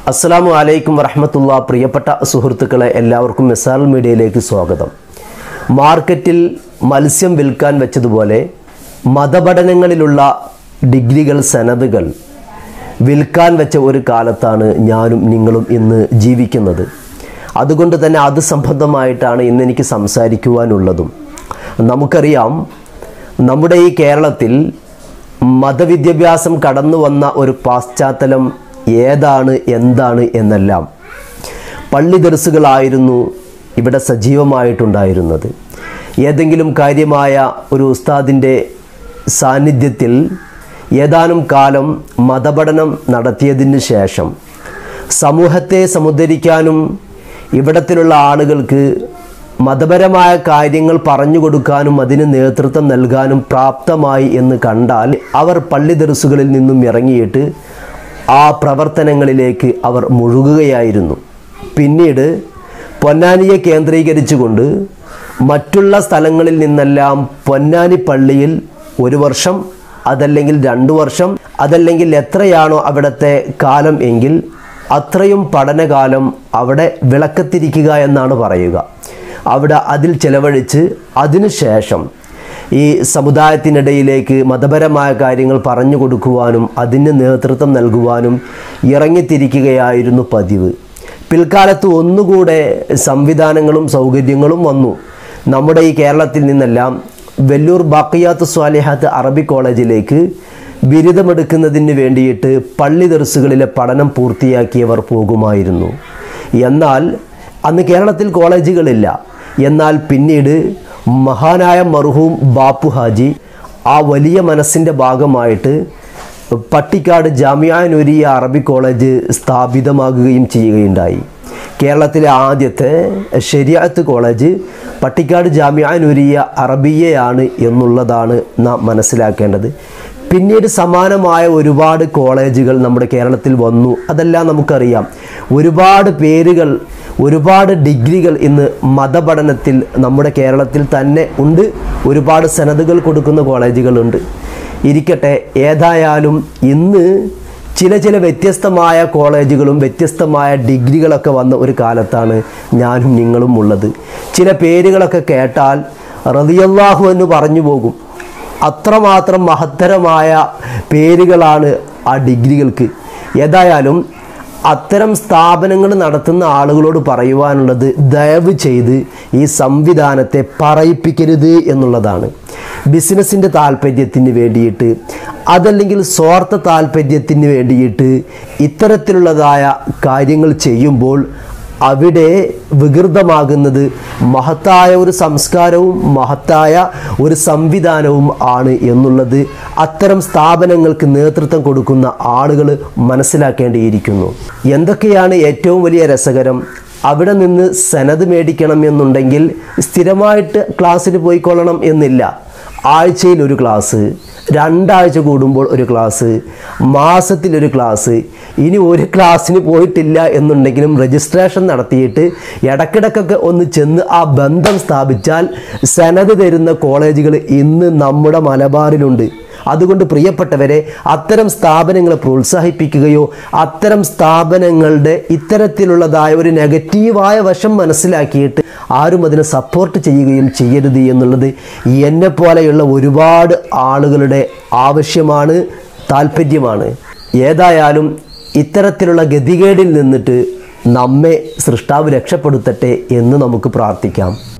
അസ്സാം വലൈക്കും വറഹമത്തുള്ള പ്രിയപ്പെട്ട സുഹൃത്തുക്കളെ എല്ലാവർക്കും മിസാൽ മീഡിയയിലേക്ക് സ്വാഗതം മാർക്കറ്റിൽ മത്സ്യം വിൽക്കാൻ വെച്ചതുപോലെ മതപഠനങ്ങളിലുള്ള ഡിഗ്രികൾ സനതുകൾ വിൽക്കാൻ വെച്ച ഒരു കാലത്താണ് ഞാനും നിങ്ങളും ഇന്ന് ജീവിക്കുന്നത് അതുകൊണ്ട് തന്നെ അത് സംബന്ധമായിട്ടാണ് ഇന്ന് എനിക്ക് സംസാരിക്കുവാനുള്ളതും നമുക്കറിയാം നമ്മുടെ ഈ കേരളത്തിൽ മതവിദ്യാഭ്യാസം കടന്നു വന്ന ഒരു പാശ്ചാത്തലം ഏതാണ് എന്താണ് എന്നെല്ലാം പള്ളി ദർസുകളായിരുന്നു ഇവിടെ സജീവമായിട്ടുണ്ടായിരുന്നത് ഏതെങ്കിലും കാര്യമായ ഒരു ഉസ്താദിൻ്റെ സാന്നിധ്യത്തിൽ ഏതാനും കാലം മതപഠനം നടത്തിയതിന് ശേഷം സമൂഹത്തെ സമുദ്ധരിക്കാനും ഇവിടത്തിലുള്ള ആളുകൾക്ക് മതപരമായ കാര്യങ്ങൾ പറഞ്ഞു കൊടുക്കാനും അതിന് നേതൃത്വം നൽകാനും പ്രാപ്തമായി എന്ന് കണ്ടാൽ അവർ പള്ളി ദർസുകളിൽ നിന്നും ഇറങ്ങിയിട്ട് ആ പ്രവർത്തനങ്ങളിലേക്ക് അവർ മുഴുകുകയായിരുന്നു പിന്നീട് പൊന്നാനിയെ കേന്ദ്രീകരിച്ചുകൊണ്ട് മറ്റുള്ള സ്ഥലങ്ങളിൽ നിന്നെല്ലാം പൊന്നാനി പള്ളിയിൽ ഒരു വർഷം അതല്ലെങ്കിൽ രണ്ടു വർഷം അതല്ലെങ്കിൽ എത്രയാണോ അവിടുത്തെ കാലം എങ്കിൽ അത്രയും പഠനകാലം അവിടെ വിളക്കത്തിരിക്കുക എന്നാണ് പറയുക അവിടെ അതിൽ ചെലവഴിച്ച് അതിനുശേഷം ഈ സമുദായത്തിനിടയിലേക്ക് മതപരമായ കാര്യങ്ങൾ പറഞ്ഞു കൊടുക്കുവാനും അതിന് നേതൃത്വം നൽകുവാനും ഇറങ്ങിത്തിരിക്കുകയായിരുന്നു പതിവ് പിൽക്കാലത്ത് ഒന്നുകൂടെ സംവിധാനങ്ങളും സൗകര്യങ്ങളും വന്നു നമ്മുടെ ഈ കേരളത്തിൽ നിന്നെല്ലാം വെല്ലൂർ ബാക്കിയാത്ത് സ്വാലിഹാത്ത് അറബി കോളേജിലേക്ക് ബിരുദമെടുക്കുന്നതിന് വേണ്ടിയിട്ട് പള്ളി ദർസുകളിലെ പഠനം പൂർത്തിയാക്കിയവർ പോകുമായിരുന്നു എന്നാൽ അന്ന് കേരളത്തിൽ കോളേജുകളില്ല എന്നാൽ പിന്നീട് മഹാനായ മർഹൂം ബാപ്പു ഹാജി ആ വലിയ മനസ്സിൻ്റെ ഭാഗമായിട്ട് പട്ടിക്കാട് ജാമിയ നൂരിയ അറബി കോളേജ് സ്ഥാപിതമാകുകയും ചെയ്യുകയുണ്ടായി കേരളത്തിലെ ആദ്യത്തെ ശരിയാത്ത് കോളേജ് പട്ടിക്കാട് ജാമിയ നൂരിയ അറബിയയാണ് എന്നുള്ളതാണ് നാം മനസ്സിലാക്കേണ്ടത് പിന്നീട് സമാനമായ ഒരുപാട് കോളേജുകൾ നമ്മുടെ കേരളത്തിൽ വന്നു അതെല്ലാം നമുക്കറിയാം ഒരുപാട് പേരുകൾ ഒരുപാട് ഡിഗ്രികൾ ഇന്ന് മതപഠനത്തിൽ നമ്മുടെ കേരളത്തിൽ തന്നെ ഉണ്ട് ഒരുപാട് സനതുകൾ കൊടുക്കുന്ന കോളേജുകളുണ്ട് ഇരിക്കട്ടെ ഏതായാലും ഇന്ന് ചില ചില വ്യത്യസ്തമായ കോളേജുകളും വ്യത്യസ്തമായ ഡിഗ്രികളൊക്കെ വന്ന ഒരു കാലത്താണ് ഞാനും നിങ്ങളും ഉള്ളത് ചില പേരുകളൊക്കെ കേട്ടാൽ റതിയല്ലാഹു എന്ന് പറഞ്ഞു പോകും അത്രമാത്രം മഹത്തരമായ പേരുകളാണ് ആ ഡിഗ്രികൾക്ക് ഏതായാലും അത്തരം സ്ഥാപനങ്ങൾ നടത്തുന്ന ആളുകളോട് പറയുവാനുള്ളത് ദയവ് ചെയ്ത് ഈ സംവിധാനത്തെ പറയിപ്പിക്കരുത് എന്നുള്ളതാണ് ബിസിനസ്സിൻ്റെ താല്പര്യത്തിന് വേണ്ടിയിട്ട് അതല്ലെങ്കിൽ സ്വാർത്ഥ താല്പര്യത്തിന് വേണ്ടിയിട്ട് ഇത്തരത്തിലുള്ളതായ കാര്യങ്ങൾ ചെയ്യുമ്പോൾ അവിടെ വികൃതമാകുന്നത് മഹത്തായ ഒരു സംസ്കാരവും മഹത്തായ ഒരു സംവിധാനവും ആണ് എന്നുള്ളത് അത്തരം സ്ഥാപനങ്ങൾക്ക് നേതൃത്വം കൊടുക്കുന്ന ആളുകൾ മനസ്സിലാക്കേണ്ടിയിരിക്കുന്നു എന്തൊക്കെയാണ് ഏറ്റവും വലിയ രസകരം അവിടെ നിന്ന് സനത് മേടിക്കണം എന്നുണ്ടെങ്കിൽ സ്ഥിരമായിട്ട് ക്ലാസ്സിന് പോയിക്കൊള്ളണം എന്നില്ല ആഴ്ചയിൽ ഒരു ക്ലാസ് രണ്ടാഴ്ച കൂടുമ്പോൾ ഒരു ക്ലാസ് മാസത്തിലൊരു ക്ലാസ് ഇനി ഒരു ക്ലാസ്സിന് പോയിട്ടില്ല എന്നുണ്ടെങ്കിലും രജിസ്ട്രേഷൻ നടത്തിയിട്ട് ഇടക്കിടക്കൊക്കെ ഒന്ന് ചെന്ന് ആ ബന്ധം സ്ഥാപിച്ചാൽ സനത് തരുന്ന കോളേജുകൾ ഇന്ന് നമ്മുടെ മലബാറിലുണ്ട് അതുകൊണ്ട് പ്രിയപ്പെട്ടവരെ അത്തരം സ്ഥാപനങ്ങളെ പ്രോത്സാഹിപ്പിക്കുകയോ അത്തരം സ്ഥാപനങ്ങളുടെ ഇത്തരത്തിലുള്ളതായ ഒരു നെഗറ്റീവായ വശം മനസ്സിലാക്കിയിട്ട് ആരും അതിനെ സപ്പോർട്ട് ചെയ്യുകയും ചെയ്യരുത് എന്നുള്ളത് എന്നെ പോലെയുള്ള ഒരുപാട് ആളുകളുടെ ആവശ്യമാണ് താല്പര്യമാണ് ഏതായാലും ഇത്തരത്തിലുള്ള ഗതികേടിൽ നിന്നിട്ട് നമ്മെ സൃഷ്ടാവ് രക്ഷപ്പെടുത്തട്ടെ എന്ന് നമുക്ക് പ്രാർത്ഥിക്കാം